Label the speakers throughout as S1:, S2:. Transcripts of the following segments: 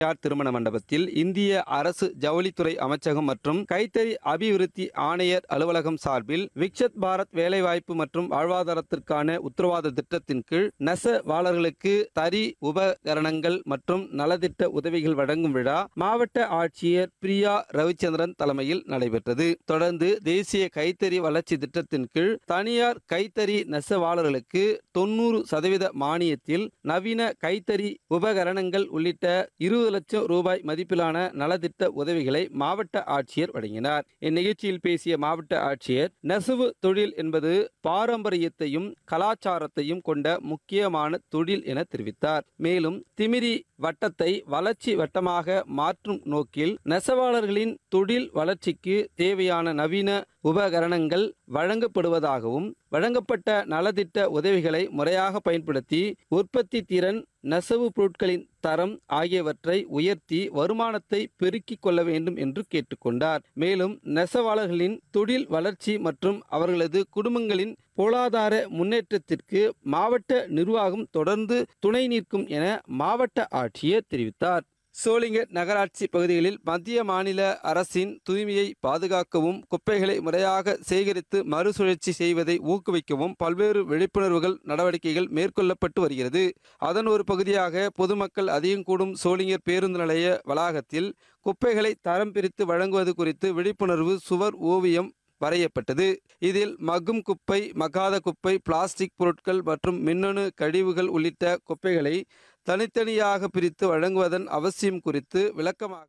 S1: தனியார் திருமண மண்டபத்தில் இந்திய அரசு ஜவுளித்துறை அமைச்சகம் மற்றும் கைத்தறி அபிவிருத்தி ஆணையர் அலுவலகம் சார்பில் விக்ஷத் பாரத் வேலைவாய்ப்பு மற்றும் வாழ்வாதாரத்திற்கான உத்தரவாத திட்டத்தின் கீழ் நெசவாளர்களுக்கு தறி உபகரணங்கள் மற்றும் நலத்திட்ட உதவிகள் வழங்கும் விழா மாவட்ட ஆட்சியர் பிரியா ரவிச்சந்திரன் தலைமையில் நடைபெற்றது தொடர்ந்து தேசிய கைத்தறி வளர்ச்சி திட்டத்தின் கீழ் தனியார் கைத்தறி நெசவாளர்களுக்கு தொண்ணூறு சதவீத மானியத்தில் நவீன கைத்தறி உபகரணங்கள் உள்ளிட்ட இருபது லட்சம் ரூபாய் மதிப்பிலான நலத்திட்ட உதவிகளை மாவட்ட ஆட்சியர் வழங்கினார் இந்நிகழ்ச்சியில் பேசிய மாவட்ட ஆட்சியர் நெசவு தொழில் என்பது பாரம்பரியத்தையும் கலாச்சாரத்தையும் கொண்ட முக்கியமான தொழில் என தெரிவித்தார் மேலும் திமிரி வட்டத்தை வளர்ச்சி வட்டமாக மாற்றும் நோக்கில் நெசவாளர்களின் தொழில் வளர்ச்சிக்கு தேவையான நவீன உபகரணங்கள் வழங்கப்படுவதாகவும் வழங்கப்பட்ட நலத்திட்ட உதவிகளை முறையாக பயன்படுத்தி உற்பத்தி திறன் நெசவு பொருட்களின் தரம் ஆகியவற்றை உயர்த்தி வருமானத்தை பெருக்கிக் கொள்ள வேண்டும் என்று கேட்டுக்கொண்டார் மேலும் நெசவாளர்களின் தொழில் வளர்ச்சி மற்றும் அவர்களது குடும்பங்களின் பொருளாதார முன்னேற்றத்திற்கு மாவட்ட நிர்வாகம் தொடர்ந்து துணை நிற்கும் என மாவட்ட ஆட்சியர் தெரிவித்தார் சோளிங்கர் நகராட்சி பகுதிகளில் மத்திய மாநில அரசின் தூய்மையை பாதுகாக்கவும் குப்பைகளை முறையாக சேகரித்து மறுசுழற்சி செய்வதை ஊக்குவிக்கவும் பல்வேறு விழிப்புணர்வுகள் நடவடிக்கைகள் மேற்கொள்ளப்பட்டு வருகிறது அதன் ஒரு பகுதியாக பொதுமக்கள் அதிகம் கூடும் சோளிங்கர் பேருந்து நிலைய வளாகத்தில் குப்பைகளை தரம் பிரித்து வழங்குவது குறித்து விழிப்புணர்வு சுவர் ஓவியம் வரையப்பட்டது இதில் மக்கும் குப்பை மக்காத குப்பை பிளாஸ்டிக் பொருட்கள் மற்றும் மின்னணு கழிவுகள் உள்ளிட்ட குப்பைகளை தனித்தனியாக பிரித்து வழங்குவதன் அவசியம் குறித்து விளக்கமாக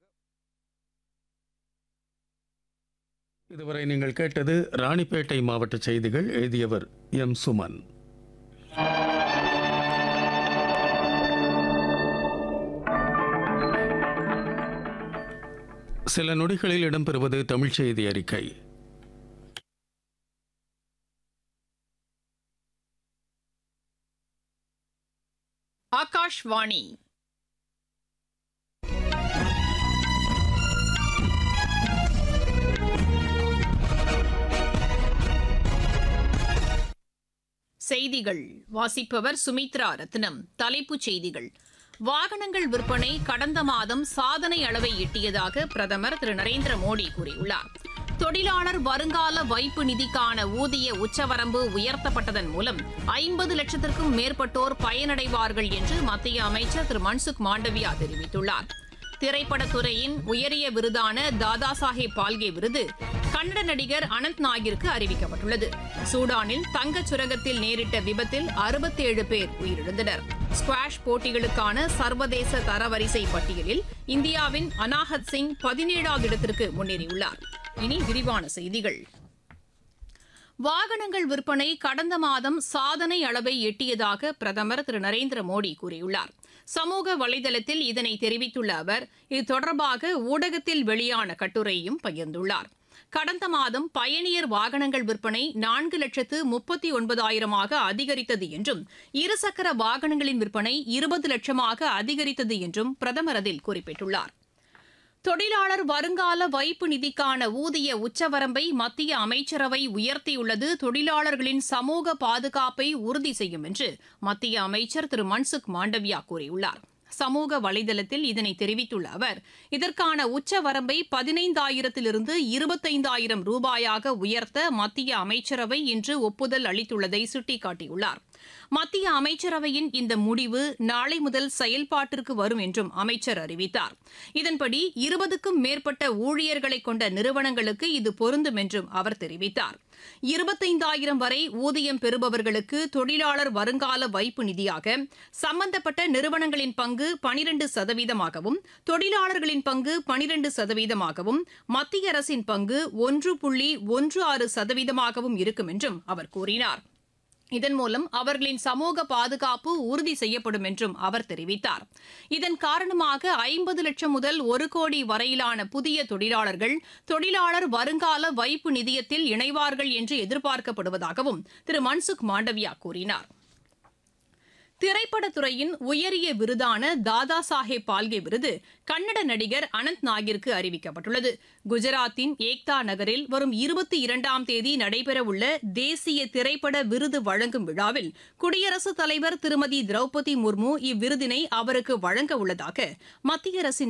S2: இதுவரை நீங்கள் கேட்டது ராணிப்பேட்டை மாவட்ட செய்திகள் எழுதியவர் எம் சுமன் சில நொடிகளில் இடம்பெறுவது தமிழ் செய்தி அறிக்கை
S3: ஆகாஷ்வாணி செய்திகள் வாசிப்பவர் சுமித்ரா ரத்னம் தலைப்புச் செய்திகள் வாகனங்கள் விற்பனை கடந்த மாதம் சாதனை அளவை எட்டியதாக பிரதமர் திரு நரேந்திர மோடி கூறியுள்ளார் தொழிலாளர் வருங்கால வைப்பு நிதிக்கான ஊதிய உச்சவரம்பு உயர்த்தப்பட்டதன் மூலம் ஐம்பது லட்சத்திற்கும் மேற்பட்டோர் பயனடைவார்கள் என்று மத்திய அமைச்சர் திரு மன்சுக் மாண்டவியா தெரிவித்துள்ளார் திரைப்படத்துறையின் உயரிய விருதான தாதா சாஹேப் பால்கே விருது கன்னட நடிகர் அனந்த் நாகிற்கு அறிவிக்கப்பட்டுள்ளது சூடானில் தங்கச் சுரங்கத்தில் நேரிட்ட விபத்தில் அறுபத்தேழு பேர் உயிரிழந்தனர் ஸ்குவாஷ் போட்டிகளுக்கான சர்வதேச தரவரிசை பட்டியலில் இந்தியாவின் அனாஹத் சிங் பதினேழாவது இடத்திற்கு முன்னேறியுள்ளார் இனி விரிவான செய்திகள் வாகனங்கள் விற்பனை கடந்த மாதம் சாதனை அளவை எட்டியதாக பிரதமர் திரு நரேந்திர மோடி கூறியுள்ளார் சமூக வலைதளத்தில் இதனை தெரிவித்துள்ள அவர் இது தொடர்பாக ஊடகத்தில் வெளியான கட்டுரையும் பகிர்ந்துள்ளார் கடந்த மாதம் பயணியர் வாகனங்கள் விற்பனை நான்கு லட்சத்து முப்பத்தி ஒன்பதாயிரமாக அதிகரித்தது என்றும் இருசக்கர வாகனங்களின் விற்பனை இருபது லட்சமாக அதிகரித்தது என்றும் பிரதமர் அதில் குறிப்பிட்டுள்ளார் தொழிலாளர் வருங்கால வைப்பு நிதிக்கான ஊதிய உச்சவரம்பை மத்திய அமைச்சரவை உயர்த்தியுள்ளது தொழிலாளர்களின் சமூக பாதுகாப்பை உறுதி செய்யும் என்று மத்திய அமைச்சர் திரு மன்சுக் மாண்டவியா கூறியுள்ளார் சமூக வலைதளத்தில் இதனை தெரிவித்துள்ள அவர் இதற்கான உச்சவரம்பை பதினைந்தாயிரத்திலிருந்து இருபத்தைந்தாயிரம் ரூபாயாக உயர்த்த மத்திய அமைச்சரவை இன்று ஒப்புதல் அளித்துள்ளதை சுட்டிக்காட்டியுள்ளார் மத்திய அமைச்சரவையின் இந்த முடிவு நாளை முதல் செயல்பாட்டிற்கு வரும் என்றும் அமைச்சர் அறிவித்தார் இதன்படி இருபதுக்கும் மேற்பட்ட ஊழியர்களை கொண்ட நிறுவனங்களுக்கு இது பொருந்தும் என்றும் அவர் தெரிவித்தார் இருபத்தைந்தாயிரம் வரை ஊதியம் பெறுபவர்களுக்கு தொழிலாளர் வருங்கால வைப்பு நிதியாக சம்பந்தப்பட்ட நிறுவனங்களின் பங்கு பனிரெண்டு சதவீதமாகவும் தொழிலாளர்களின் பங்கு பனிரெண்டு சதவீதமாகவும் மத்திய அரசின் பங்கு ஒன்று புள்ளி ஒன்று ஆறு சதவீதமாகவும் இருக்கும் என்றும் அவர் கூறினார் இதன் மூலம் அவர்களின் சமூக பாதுகாப்பு உறுதி செய்யப்படும் என்றும் அவர் தெரிவித்தார் இதன் காரணமாக ஐம்பது லட்சம் முதல் ஒரு கோடி வரையிலான புதிய தொழிலாளர்கள் தொழிலாளர் வருங்கால வைப்பு நிதியத்தில் இணைவார்கள் என்று எதிர்பார்க்கப்படுவதாகவும் திரு மன்சுக் மாண்டவியா கூறினார் திரைப்படத்துறையின் உயரிய விருதான தாதா சாஹேப் பால்கே விருது கன்னட நடிகர் அனந்த் நாகிற்கு அறிவிக்கப்பட்டுள்ளது குஜராத்தின் ஏக்தா நகரில் வரும் இருபத்தி இரண்டாம் தேதி நடைபெறவுள்ள தேசிய திரைப்பட விருது வழங்கும் விழாவில் குடியரசுத் தலைவர் திருமதி திரௌபதி முர்மு இவ்விருதினை அவருக்கு வழங்க உள்ளதாக மத்திய அரசின்